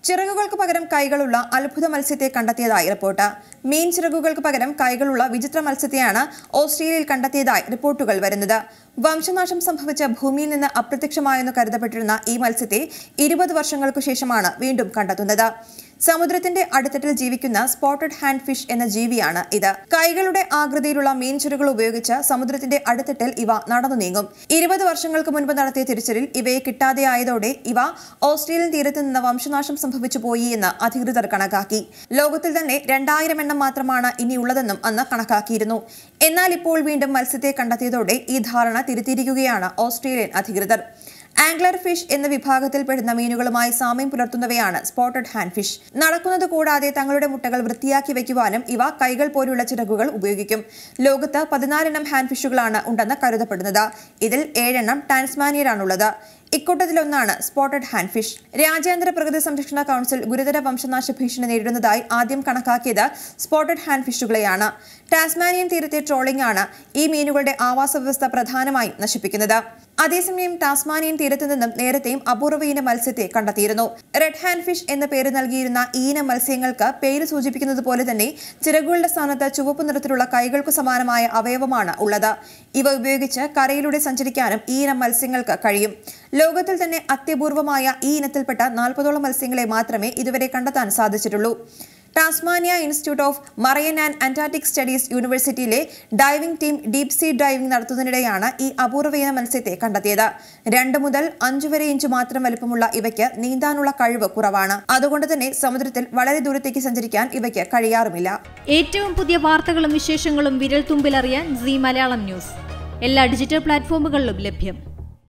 ചിറകുകൾക്ക് പകരം കൈകളുള്ള അത്ഭുത മത്സ്യത്തെ കണ്ടെത്തിയതായി റിപ്പോർട്ട് മീൻ ചിറകുകൾക്ക് പകരം കൈകളുള്ള വിചിത്ര മത്സ്യത്തെയാണ് ഓസ്ട്രേലിയയിൽ കണ്ടെത്തിയതായി റിപ്പോർട്ടുകൾ വരുന്നത് വംശനാശം സംഭവിച്ച ഭൂമിയിൽ നിന്ന് അപ്രത്യക്ഷമായെന്ന് കരുതപ്പെട്ടിരുന്ന ഈ മത്സ്യത്തെ ഇരുപത് വർഷങ്ങൾക്കു ശേഷമാണ് വീണ്ടും കണ്ടെത്തുന്നത് സമുദ്രത്തിന്റെ അടിത്തട്ടിൽ ജീവിക്കുന്ന സ്പോട്ടഡ് ഹാൻഡ് ഫിഷ് എന്ന ജീവിയാണ് ഇത് കൈകളുടെ ആകൃതിയിലുള്ള മീൻ ചുരുകൾ ഉപയോഗിച്ച് സമുദ്രത്തിന്റെ അടിത്തട്ടിൽ ഇവ നടന്നു നീങ്ങും ഇരുപത് വർഷങ്ങൾക്ക് മുൻപ് നടത്തിയ തിരിച്ചലിൽ ഇവയെ കിട്ടാതെയായതോടെ ഇവ ഓസ്ട്രേലിയൻ തീരത്ത് നിന്ന് വംശനാശം സംഭവിച്ചു പോയി എന്ന് അധികൃതർ കണക്കാക്കി ലോകത്തിൽ തന്നെ രണ്ടായിരം എണ്ണം മാത്രമാണ് ഇനിയുള്ളതെന്നും അന്ന് കണക്കാക്കിയിരുന്നു എന്നാൽ ഇപ്പോൾ വീണ്ടും മത്സ്യത്തെ കണ്ടെത്തിയതോടെ ഈ ധാരണ തിരുത്തിയിരിക്കുകയാണ് ഓസ്ട്രേലിയൻ അധികൃതർ ആംഗ്ലർ ഫിഷ് എന്ന വിഭാഗത്തിൽപ്പെടുന്ന മീനുകളുമായി സാമ്യം പുലർത്തുന്നവയാണ് സ്പോട്ടഡ് ഹാൻഡ് ഫിഷ് നടക്കുന്നത് കൂടാതെ തങ്ങളുടെ മുട്ടകൾ വൃത്തിയാക്കി വയ്ക്കുവാനും ഇവ കൈകൾ പോലുള്ള ചിറകുകൾ ഉപയോഗിക്കും ലോകത്ത് പതിനാലെണ്ണം ഹാൻഡ് ഫിഷുകളാണ് ഉണ്ടെന്ന് കരുതപ്പെടുന്നത് ഇതിൽ ഏഴെണ്ണം ടാൻസ്മാനിയയിലാണുള്ളത് ഇക്കൂട്ടത്തിലൊന്നാണ് സ്പോട്ടഡ് ഹാൻഡ് ഫിഷ് രാജ്യാന്തര പ്രകൃതി സംരക്ഷണ കൗൺസിൽ ഗുരുതര വംശനാശ ഭീഷണി നേരിടുന്നതായി ആദ്യം കണക്കാക്കിയത് സ്പോട്ടഡ് ഹാൻഡ് ഫിഷുകളെയാണ് ടാസ്മാനിയൻ തീരത്തെ ട്രോളിംഗ് ആണ് ഈ മീനുകളുടെ ആവാസ വ്യവസ്ഥ പ്രധാനമായും നശിപ്പിക്കുന്നത് അതേസമയം ടാസ്മാനിയൻ തീരത്തു നിന്നും നേരത്തെയും അപൂർവ ഇനം മത്സ്യത്തെ കണ്ടെത്തിയിരുന്നു റെഡ് ഹാൻഡ് ഫിഷ് എന്ന പേര് നൽകിയിരുന്ന ഈ ഇനം മത്സ്യങ്ങൾക്ക് പേര് സൂചിപ്പിക്കുന്നത് പോലെ തന്നെ ചിറകുകളുടെ സ്ഥാനത്ത് ചുവപ്പ് നിറത്തിലുള്ള കൈകൾക്ക് സമാനമായ അവയവമാണ് ഉള്ളത് ഇവ ഉപയോഗിച്ച് കരയിലൂടെ സഞ്ചരിക്കാനും ഈ ഇനം മത്സ്യങ്ങൾക്ക് കഴിയും ലോകത്തിൽ തന്നെ അത്യപൂർവമായ ഈ ഇനത്തിൽപ്പെട്ട നാൽപ്പതോളം മത്സ്യങ്ങളെ മാത്രമേ ഇതുവരെ കണ്ടെത്താൻ സാധിച്ചിട്ടുള്ളൂ Tasmania institute of marine and Antarctic studies യൂണിവേഴ്സിറ്റിയിലെ diving team deep sea diving നടത്തുന്നതിനിടെയാണ് ഈ അപൂർവയിന മത്സ്യത്തെ കണ്ടെത്തിയത് രണ്ട് മുതൽ അഞ്ചു വരെ ഇഞ്ച് മാത്രം വലുപ്പമുള്ള ഇവയ്ക്ക് നീന്താനുള്ള കഴിവ് കുറവാണ് അതുകൊണ്ട് തന്നെ സമുദ്രത്തിൽ വളരെ ദൂരത്തേക്ക് സഞ്ചരിക്കാൻ ഇവയ്ക്ക് കഴിയാറുമില്ല ഏറ്റവും പുതിയ വാർത്തകളും വിശേഷങ്ങളും വിരൽ തുമ്പിലറിയാൻ സി മലയാളം ന്യൂസ് എല്ലാ ഡിജിറ്റൽ പ്ലാറ്റ്ഫോമുകളിലും ലഭ്യം